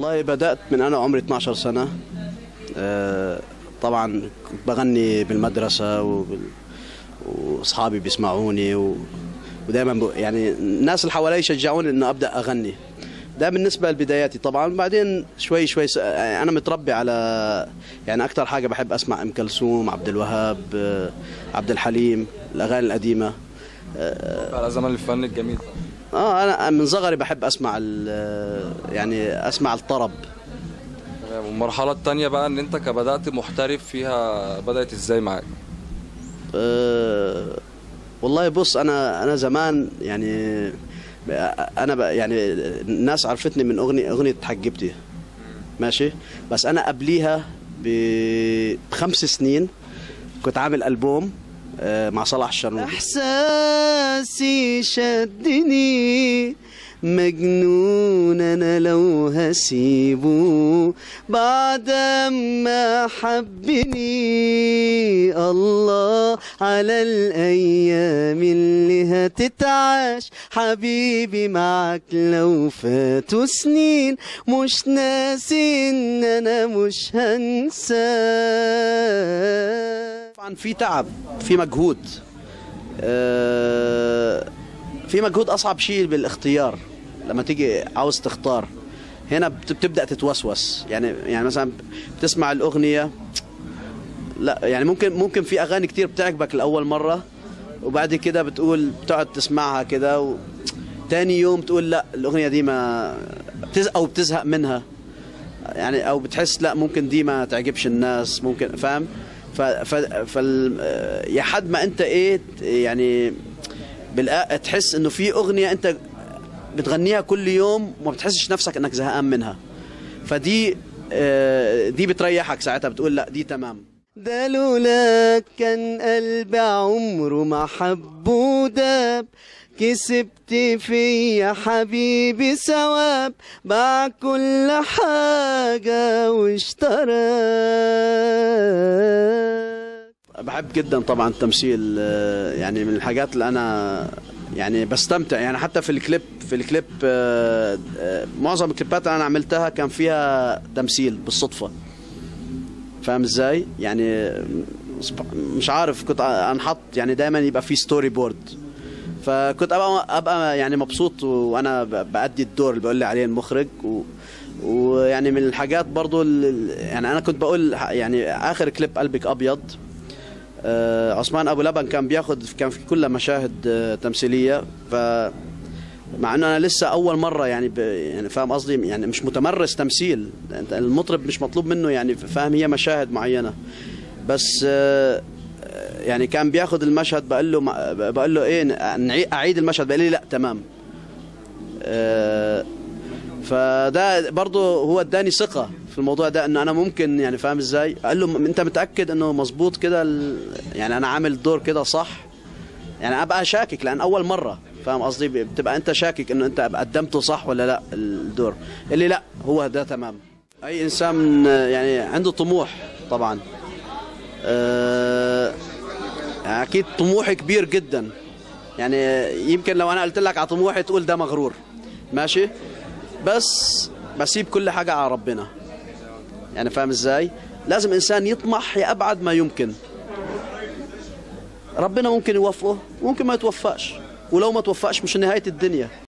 والله بدأت من أنا عمري 12 سنة آه، طبعا كنت بغني بالمدرسة وبال... وأصحابي بيسمعوني و... ودائما ب... يعني الناس اللي حوالي يشجعوني إنه أبدأ أغني ده بالنسبة لبداياتي طبعا بعدين شوي شوي س... أنا متربي على يعني أكثر حاجة بحب أسمع أم كلثوم عبد الوهاب آه، عبد الحليم الأغاني القديمة على زمن الفن الجميل اه انا من صغري بحب اسمع ال- يعني اسمع الطرب تمام والمرحله الثانيه بقى ان انت كبدات محترف فيها بدات ازاي معاك أه والله بص انا انا زمان يعني انا ب- يعني الناس عرفتني من اغنيه اغنيه حجبتي ماشي بس انا قبليها ب- بخمس سنين كنت عامل البوم آه، مع صلاح الشرنوبي احساسي شدني مجنون انا لو هسيبه بعد ما حبني الله على الايام اللي هتتعاش حبيبي معك لو فاتوا سنين مش ناسي ان انا مش هنساه طبعا في تعب في مجهود آه، في مجهود اصعب شيء بالاختيار لما تيجي عاوز تختار هنا بت- بتبدا تتوسوس يعني يعني مثلا بتسمع الاغنيه لا يعني ممكن ممكن في اغاني كتير بتعجبك لاول مره وبعد كده بتقول بتقعد تسمعها كده و... تاني يوم تقول لا الاغنيه دي ما بتز... او بتزهق منها يعني او بتحس لا ممكن دي ما تعجبش الناس ممكن فاهم ف ف فال يا حد ما انت ايه يعني بالآ... تحس انه في اغنيه انت بتغنيها كل يوم وما بتحسش نفسك انك زهقان منها فدي آه، دي بتريحك ساعتها بتقول لا دي تمام ده لولاك كان قلبي عمره ما حبه داب كسبت فيا حبيبي ثواب باع كل حاجة واشترى بحب جدا طبعا التمثيل آه، يعني من الحاجات اللي انا يعني بستمتع يعني حتى في الكليب في الكليب آه، آه، معظم الكليبات اللي انا عملتها كان فيها تمثيل بالصدفه فاهم ازاي يعني سب- مش عارف كنت انحط يعني دايما يبقى في ستوري بورد فكنت ابقى ابقى يعني مبسوط وانا ب- بادي الدور اللي بيقول لي عليه المخرج و ويعني من الحاجات برضو ال- يعني انا كنت بقول يعني اخر كليب قلبك ابيض آه، عثمان ابو لبن كان بياخد كان في كل مشاهد آه، تمثيليه ف مع انه انا لسه اول مره يعني ب... يعني فاهم قصدي يعني مش متمرس تمثيل انت المطرب مش مطلوب منه يعني فاهم هي مشاهد معينه بس آه، يعني كان بياخد المشهد بقول له بقول له ايه نعي- اعيد المشهد بقول لي لا تمام آه، فده برضه هو اداني ثقه في الموضوع ده انه انا ممكن يعني فاهم ازاي قال له م- انت متاكد انه مظبوط كده ال- يعني انا عامل دور كده صح يعني ابقى شاكك لان اول مره فاهم قصدي بتبقى انت شاكك انه انت قدمته صح ولا لا الدور اللي لا هو ده تمام اي انسان يعني عنده طموح طبعا آه، اكيد طموحي كبير جدا يعني يمكن لو انا قلت لك على طموحي تقول ده مغرور ماشي بس بسيب كل حاجه على ربنا يعني فاهم ازاي لازم انسان يطمح لابعد ما يمكن ربنا ممكن يوفقه ممكن ما يتوفقش ولو ما توفقش مش نهايه الدنيا